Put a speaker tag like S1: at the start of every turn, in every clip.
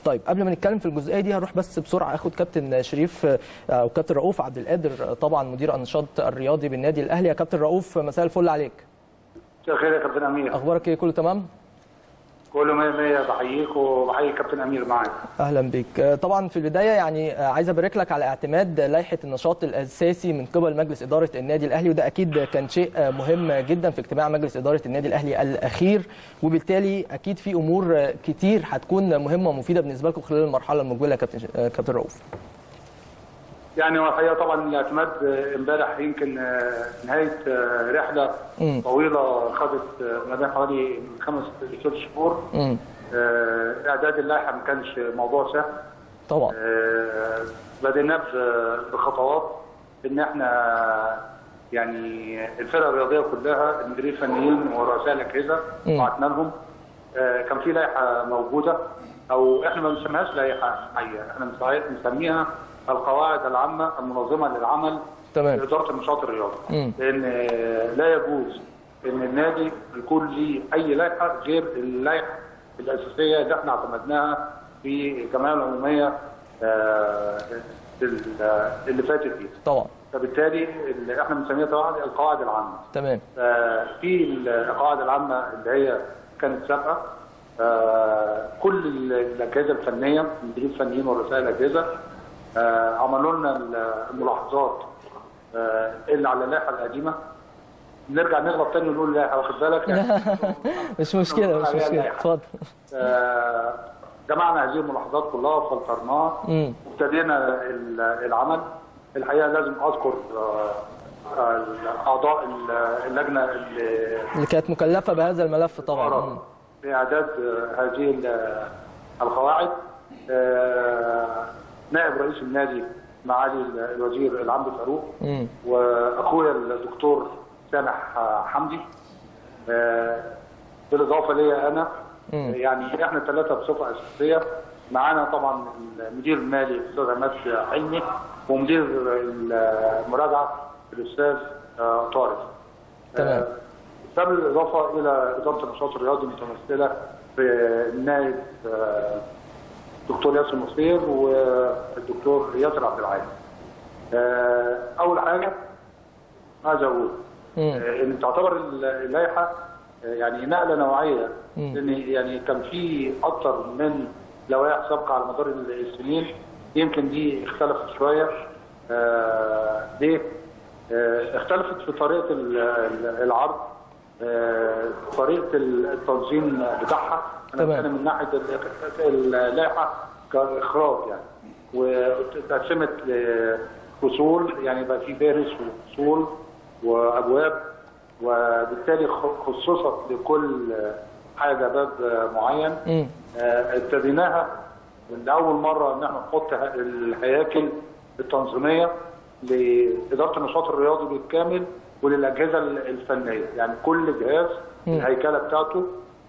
S1: طيب قبل ما نتكلم في الجزئيه دي هروح بس بسرعه اخد كابتن شريف آه، او كابتن رؤوف عبد القادر آه، طبعا مدير النشاط الرياضي بالنادي الاهلي يا كابتن رؤوف مساء الفل عليك
S2: مساء الخير يا كابتن امير
S1: اخبارك ايه كله تمام
S2: كله 100 100 بحييك وبحيي كابتن امير معاك
S1: اهلا بيك آه، طبعا في البدايه يعني آه، عايز ابارك لك على اعتماد لائحه النشاط الاساسي من قبل مجلس اداره النادي الاهلي وده اكيد كان شيء آه، مهم جدا في اجتماع مجلس اداره النادي الاهلي الاخير وبالتالي اكيد في امور آه، كتير هتكون مهمه ومفيده بالنسبه لكم خلال المرحله المقبله يا كابتن آه، كابتن رؤوف
S2: يعني هو الحقيقه طبعا الاعتماد آه، امبارح يمكن آه، نهايه آه، رحله
S1: مم.
S2: طويله خدت آه، ما بين حوالي خمس ست شهور
S1: امم
S2: آه، اعداد اللائحه ما كانش موضوع سهل
S1: طبعا
S2: آه، بدينا ب- بخطوات ان احنا يعني الفرق الرياضيه كلها المديرين الفنيين ورؤساء الاجهزه
S1: مم.
S2: بعتنا لهم آه، كان في لائحه موجوده او احنا ما بنسميهاش لائحه حقيقه احنا بنسميها- بنسميها القواعد العامه المنظمه للعمل
S1: تمام.
S2: في اداره النشاط الرياضي
S1: مم.
S2: لان آه، لا يجوز ان النادي يكون ليه اي لائحه غير اللائحه الاساسيه اللي احنا اعتمدناها في الجمعيه العموميه آه، ال- اللي فاتت دي
S1: طبعا
S2: فبالتالي اللي احنا بنسميها طبعا القواعد العامه
S1: تمام
S2: آه، في القواعد العامه اللي هي كانت سابقه آه، كل ال- الاجهزه الفنيه المديرين الفنيين ورؤساء الاجهزه آه، عملوا لنا الملاحظات آه، اللي على اللائحه القديمه نرجع نغلط تاني ونقول اللائحه واخد بالك يعني
S1: مش مشكله مش مشكله اتفضل
S2: آه، جمعنا هذه الملاحظات كلها وفلترناها
S1: امم
S2: وابتدينا ال- العمل الحقيقه لازم اذكر آه، آه، اعضاء ال- اللجنه اللي
S1: اللي كانت مكلفه بهذا الملف طبعا مم.
S2: باعداد آه، هذه ال- القواعد آه، نائب رئيس النادي معالي ال- الوزير العمرو فاروق
S1: مم.
S2: واخويا الدكتور سامح آه، حمدي آه، بالاضافه ليا انا
S1: مم.
S2: يعني احنا ثلاثه بصفه اساسيه معانا طبعا المدير المالي الاستاذ عماد حلمي ومدير المراجعه الاستاذ آه، طارق
S1: تمام.
S2: آه، ده بالاضافه الى اداره النشاط الرياضي المتمثله في النائب آه، دكتور ياسر نصير والدكتور ياسر عبد العال. آه، اول حاجه عايز اقول
S1: مم.
S2: آه، ان تعتبر اللائحه آه، يعني نقله نوعيه
S1: مم.
S2: لان يعني كان في اكثر من لوائح سابقه على مدار السنين يمكن دي اختلفت شويه آه، ليه؟ آه، اختلفت في طريقه ال- ال- العرض آه، طريقه التنظيم بتاعها انا
S1: تمام.
S2: بتكلم من ناحيه ال- اللائحه كاخراج يعني واتقسمت لفصول يعني بقى في فارس وفصول وابواب وبالتالي خ- خصصت لكل حاجه باب معين
S1: مم.
S2: آه، ابتديناها لاول مره ان احنا نحط ه- الهياكل التنظيميه لاداره النشاط الرياضي بالكامل وللاجهزه ال- الفنيه يعني كل جهاز
S1: مم.
S2: الهيكله بتاعته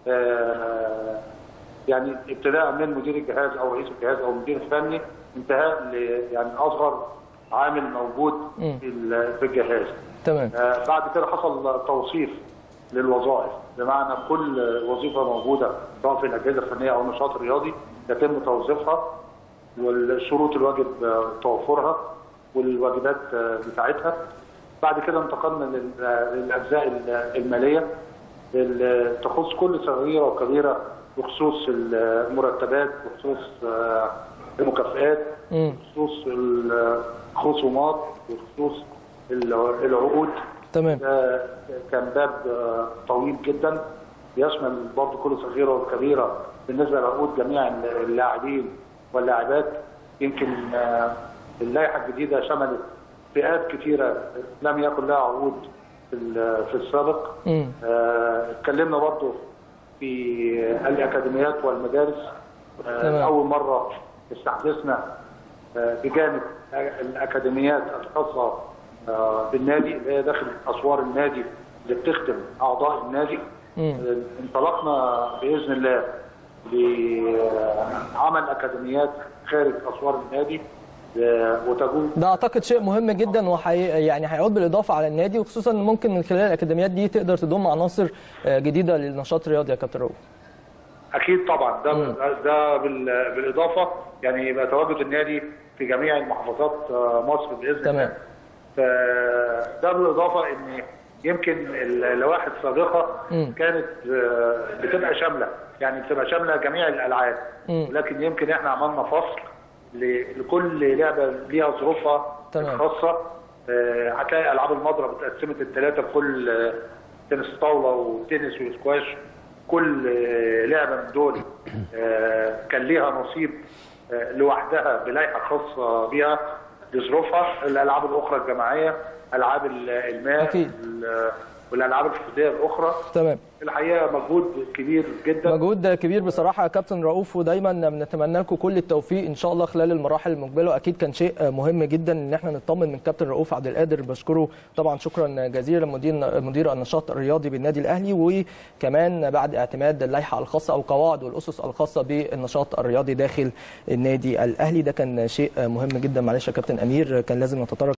S2: آه، يعني ابتداء من مدير الجهاز او رئيس الجهاز او المدير الفني انتهاء ل يعني اصغر عامل موجود
S1: مم.
S2: في ال- في الجهاز
S1: تمام
S2: آه، بعد كده حصل توصيف للوظائف بمعنى كل وظيفه موجوده سواء في الاجهزه الفنيه او النشاط الرياضي يتم توظيفها والشروط الواجب آه، توفرها والواجبات آه، بتاعتها بعد كده انتقلنا لل- آه، للاجزاء ال- الماليه اللي تخص كل صغيره وكبيره بخصوص المرتبات بخصوص آه، المكافئات
S1: مم.
S2: بخصوص الخصومات بخصوص العقود
S1: تمام
S2: ده كان باب آه، طويل جدا يشمل برضه كل صغيره وكبيره بالنسبه لعقود جميع اللاعبين واللاعبات يمكن آه، اللائحه الجديده شملت فئات كثيره لم يكن لها عقود في ال- في السابق
S1: مم.
S2: آه، اتكلمنا برضه في الاكاديميات والمدارس آه،
S1: تمام.
S2: اول مره استحدثنا آه، بجانب الاكاديميات الخاصه آه، بالنادي اللي هي داخل اسوار النادي اللي بتخدم اعضاء النادي
S1: مم.
S2: آه، انطلقنا باذن الله لعمل اكاديميات خارج اسوار النادي آه، وتكون
S1: ده اعتقد شيء مهم جدا وحي... يعني هيعود بالاضافه على النادي وخصوصا ممكن من خلال الاكاديميات دي تقدر تضم عناصر آه، جديده للنشاط الرياضي يا كابتن رؤوف
S2: اكيد طبعا ده
S1: مم.
S2: ده بال- بالاضافه يعني يبقى تواجد النادي في جميع المحافظات آه، مصر باذن
S1: تمام.
S2: الله فده بالاضافه ان يمكن اللوائح السابقه
S1: مم.
S2: كانت آه، بتبقى شامله يعني بتبقى شامله جميع الالعاب
S1: مم.
S2: ولكن يمكن احنا عملنا فصل ل- لكل لعبه ليها ظروفها
S1: تمام.
S2: الخاصه آه، هتلاقي العاب المضرب اتقسمت الثلاثه بكل آه، تنس طاوله وتنس وسكواش كل آه، لعبه من دول آه، كان ليها نصيب آه، لوحدها بلائحه خاصه بها لظروفها الالعاب الاخرى الجماعيه العاب ال- الماء
S1: أكيد.
S2: ال- والالعاب الفرديه الاخرى
S1: تمام
S2: الحقيقه مجهود كبير جدا
S1: مجهود كبير بصراحه يا كابتن رؤوف ودايما بنتمنى لكم كل التوفيق ان شاء الله خلال المراحل المقبله واكيد كان شيء مهم جدا ان احنا نطمن من كابتن رؤوف عبد القادر بشكره طبعا شكرا جزيلا مدير مدير النشاط الرياضي بالنادي الاهلي وكمان بعد اعتماد اللائحه الخاصه او قواعد والاسس الخاصه بالنشاط الرياضي داخل النادي الاهلي ده كان شيء مهم جدا معلش يا كابتن امير كان لازم نتطرق